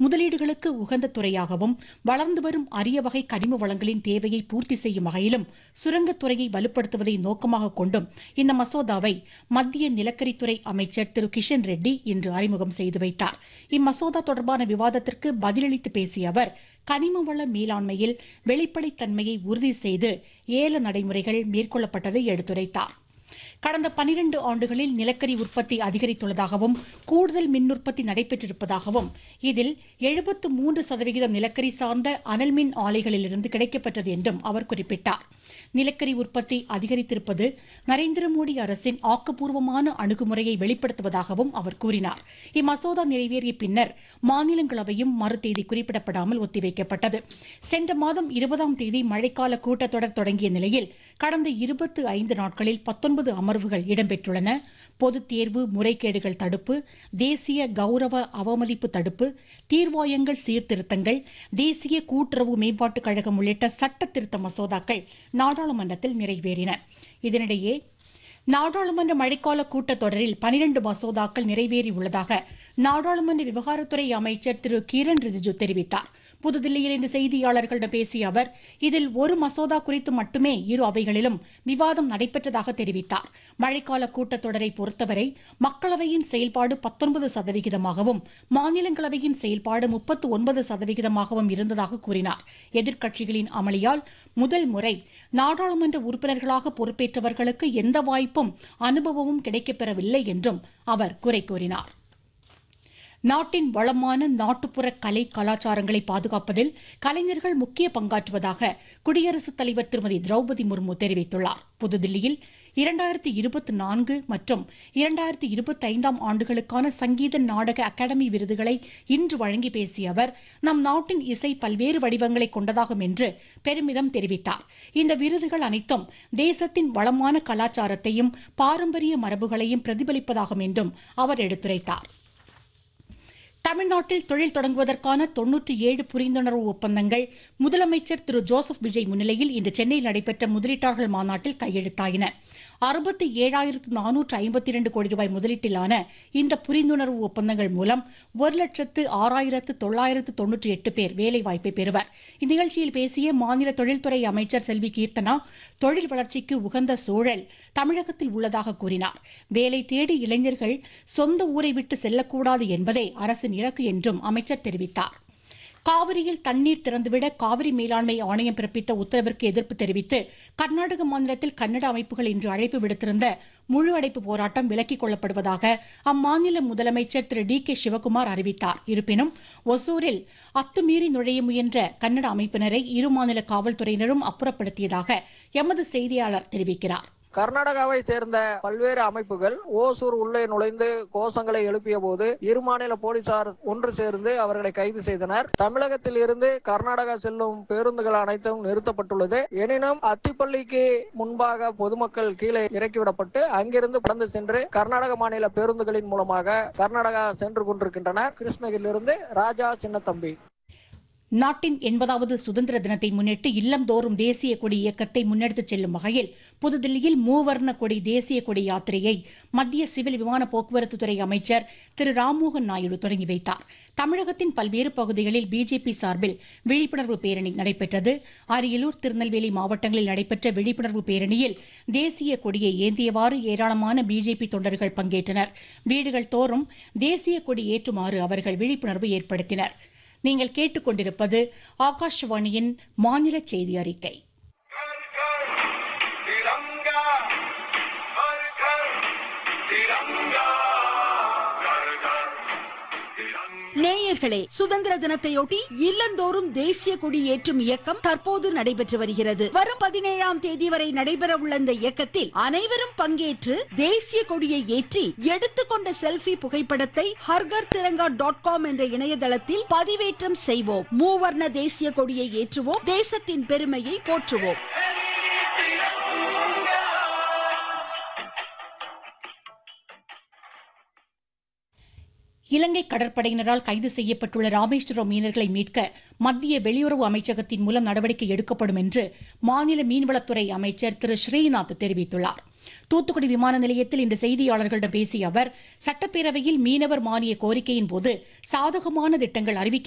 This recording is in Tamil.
முதலீடுகளுக்கு உகந்த துறையாகவும் வளர்ந்து வரும் அரிய வகை கனிம வளங்களின் தேவையை பூர்த்தி செய்யும் வகையிலும் சுரங்கத்துறையை வலுப்படுத்துவதை நோக்கமாக கொண்டும் இந்த மசோதாவை மத்திய நிலக்கரித்துறை அமைச்சர் திரு கிஷன் ரெட்டி இன்று அறிமுகம் செய்து வைத்தார் இம்மசோதா தொடர்பான விவாதத்திற்கு பதிலளித்து பேசிய அவர் கனிம வள மேலாண்மையில் வெளிப்படைத்தன்மையை உறுதி செய்து ஏல நடைமுறைகள் மேற்கொள்ளப்பட்டதை எடுத்துரைத்தார் கடந்த பனிரெண்டு ஆண்டுகளில் நிலக்கரி உற்பத்தி அதிகரித்துள்ளதாகவும் கூடுதல் மின் உற்பத்தி நடைபெற்றிருப்பதாகவும் இதில் எழுபத்து மூன்று சதவிகிதம் நிலக்கரி சார்ந்த அனல் மின் ஆலைகளிலிருந்து கிடைக்கப்பெற்றது என்றும் அவர் குறிப்பிட்டார் நிலக்கரி உற்பத்தி அதிகரித்திருப்பது நரேந்திர மோடி அரசின் ஆக்கப்பூர்வமான அணுகுமுறையை வெளிப்படுத்துவதாகவும் அவர் கூறினார் இம்மசோதா நிறைவேறிய பின்னர் மாநிலங்களவையும் மறு தேதி குறிப்பிடப்படாமல் ஒத்திவைக்கப்பட்டது சென்ற மாதம் இருபதாம் தேதி மழைக்கால கூட்டத்தொடர் தொடங்கிய நிலையில் கடந்த இருபத்து ஐந்து நாட்களில் பத்தொன்பது அமர்வுகள் இடம்பெற்றுள்ளன பொதுத் தேர்வு முறைகேடுகள் தடுப்பு தேசிய கௌரவ அவமதிப்பு தடுப்பு தீர்வாயங்கள் சீர்திருத்தங்கள் தேசிய கூட்டுறவு மேம்பாட்டுக் கழகம் உள்ளிட்ட சட்ட திருத்த மசோதாக்கள் நாடாளுமன்றத்தில் நிறைவேறின இதனிடையே நாடாளுமன்ற மழைக்கால கூட்டத்தொடரில் பனிரண்டு மசோதாக்கள் நிறைவேறியுள்ளதாக நாடாளுமன்ற விவகாரத்துறை அமைச்சர் திரு கிரண் ரிஜிஜு தெரிவித்தார் புதுதில்லியில் இன்று செய்தியாளர்களிடம் பேசிய அவர் இதில் ஒரு மசோதா குறித்து மட்டுமே இரு அவைகளிலும் விவாதம் நடைபெற்றதாக தெரிவித்தார் மழைக்கால கூட்டத்தொடரை பொறுத்தவரை மக்களவையின் செயல்பாடு பத்தொன்பது சதவிகிதமாகவும் மாநிலங்களவையின் செயல்பாடு முப்பத்து ஒன்பது சதவிகிதமாகவும் இருந்ததாக கூறினார் எதிர்க்கட்சிகளின் அமளியால் முதல் முறை நாடாளுமன்ற உறுப்பினர்களாக பொறுப்பேற்றவர்களுக்கு எந்த வாய்ப்பும் அனுபவமும் கிடைக்கப்பெறவில்லை என்றும் அவர் குறை கூறினார் நாட்டின் வளமான நாட்டுப்புற கலை கலாச்சாரங்களை பாதுகாப்பதில் கலைஞர்கள் முக்கிய பங்காற்றுவதாக குடியரசுத் தலைவர் திருமதி திரௌபதி முர்மு தெரிவித்துள்ளார் புதுதில்லியில் இரண்டாயிரத்தி இருபத்தி நான்கு மற்றும் இரண்டாயிரத்தி இருபத்தி ஐந்தாம் ஆண்டுகளுக்கான சங்கீத நாடக அகாடமி விருதுகளை இன்று வழங்கி பேசிய அவர் நம் நாட்டின் இசை பல்வேறு வடிவங்களை கொண்டதாகும் என்று பெருமிதம் தெரிவித்தார் இந்த விருதுகள் அனைத்தும் தேசத்தின் வளமான கலாச்சாரத்தையும் பாரம்பரிய மரபுகளையும் பிரதிபலிப்பதாகும் என்றும் அவர் எடுத்துரைத்தார் தமிழ்நாட்டில் தொழில் தொடங்குவதற்கான தொன்னூற்றி ஏழு புரிந்துணர்வு ஒப்பந்தங்கள் முதலமைச்சர் திரு ஜோசப் விஜய் முன்னிலையில் இன்று சென்னையில் நடைபெற்ற முதலீட்டாளர்கள் மாநாட்டில் கையெழுத்தாயின அறுபத்தி ஏழாயிரத்து நானூற்று ஐம்பத்தி இரண்டு கோடி ரூபாய் முதலீட்டிலான இந்த புரிந்துணர்வு ஒப்பந்தங்கள் மூலம் ஒரு லட்சத்து ஆறாயிரத்து தொள்ளாயிரத்து தொன்னூற்றி எட்டு பேர் வேலைவாய்ப்பை பெறுவர் இந்நிகழ்ச்சியில் பேசிய மாநில தொழில்துறை அமைச்சர் செல்வி கீர்த்தனா தொழில் வளர்ச்சிக்கு உகந்த சூழல் தமிழகத்தில் உள்ளதாக கூறினார் வேலை தேடி இளைஞர்கள் சொந்த ஊரை விட்டு செல்லக்கூடாது என்பதே அரசின் இலக்கு என்றும் அமைச்சர் தெரிவித்தார் காவிரியில் தண்ணீர் திறந்துவிட காவிரி மேலாண்மை ஆணையம் பிறப்பித்த உத்தரவிற்கு எதிர்ப்பு தெரிவித்து கர்நாடக மாநிலத்தில் கன்னட அமைப்புகள் இன்று அழைப்பு விடுத்திருந்த முழு அடைப்பு போராட்டம் விலக்கிக் கொள்ளப்படுவதாக அம்மாநில முதலமைச்சர் திரு டி கே சிவகுமார் அறிவித்தார் இருப்பினும் ஒசூரில் அத்துமீறி நுழைய முயன்ற கன்னட அமைப்பினரை இரு மாநில காவல்துறையினரும் அப்புறப்படுத்தியதாக எமது செய்தியாளர் தெரிவிக்கிறார் கர்நாடகாவை சேர்ந்த பல்வேறு அமைப்புகள் ஓசூர் உள்ளே நுழைந்து கோஷங்களை எழுப்பிய போது இரு மாநில போலீசார் ஒன்று சேர்ந்து அவர்களை கைது செய்தனர் தமிழகத்தில் இருந்து கர்நாடகா செல்லும் பேருந்துகள் அனைத்தும் நிறுத்தப்பட்டுள்ளது எனினும் அத்திப்பள்ளிக்கு முன்பாக பொதுமக்கள் கீழே இறக்கிவிடப்பட்டு அங்கிருந்து கடந்து சென்று கர்நாடக மாநில பேருந்துகளின் மூலமாக கர்நாடகா சென்று கொண்டிருக்கின்றனர் கிருஷ்ணகிரியிலிருந்து ராஜா சின்னத்தம்பி நாட்டின் எண்பதாவது சுதந்திர தினத்தை முன்னிட்டு இல்லந்தோறும் தேசிய கொடி இயக்கத்தை முன்னெடுத்துச் செல்லும் வகையில் புதுதில்லியில் மூவர்ண கொடி தேசிய கொடி யாத்திரையை மத்திய சிவில் விமான போக்குவரத்து துறை அமைச்சர் திரு ராம்மோகன் நாயுடு தொடங்கி வைத்தார் தமிழகத்தின் பல்வேறு பகுதிகளில் பிஜேபி சார்பில் விழிப்புணர்வு பேரணி நடைபெற்றது அரியலூர் திருநெல்வேலி மாவட்டங்களில் நடைபெற்ற விழிப்புணர்வு பேரணியில் தேசிய கொடியை ஏந்தியவாறு ஏராளமான பிஜேபி தொண்டர்கள் பங்கேற்றனர் வீடுகள் தோறும் தேசிய கொடி ஏற்றுமாறு அவர்கள் விழிப்புணர்வு ஏற்படுத்தினர் நீங்கள் கேட்டுக்கொண்டிருப்பது ஆகாஷவாணியின் மாநில செய்தி அறிக்கை घर घर तिरंगा हर घर तिरंगा घर घर तिरंगा நேயர்களே சுதந்திர தினத்தையொட்டி இல்லந்தோறும் தேசிய கொடி ஏற்றும் இயக்கம் தற்போது நடைபெற்று வருகிறது வரும் பதினேழாம் தேதி வரை நடைபெற உள்ள இந்த இயக்கத்தில் அனைவரும் பங்கேற்று தேசிய கொடியை ஏற்றி எடுத்துக்கொண்ட செல்ஃபி புகைப்படத்தை ஹர்கர் திரங்கா டாட் காம் என்ற இணையதளத்தில் பதிவேற்றம் செய்வோம் மூவர்ண தேசிய கொடியை ஏற்றுவோம் தேசத்தின் பெருமையை போற்றுவோம் இலங்கை கடற்படையினரால் கைது செய்யப்பட்டுள்ள ராமேஸ்வரம் மீனர்களை மீட்க மத்திய வெளியுறவு அமைச்சகத்தின் மூலம் நடவடிக்கை எடுக்கப்படும் என்று மாநில மீன்வளத்துறை அமைச்சர் திரு ஸ்ரீநாத் தெரிவித்துள்ளார் தூத்துக்குடி விமான நிலையத்தில் இன்று செய்தியாளர்களிடம் பேசிய அவர் சட்டப்பேரவையில் மீனவர் மானிய கோரிக்கையின் போது சாதகமான திட்டங்கள் அறிவிக்க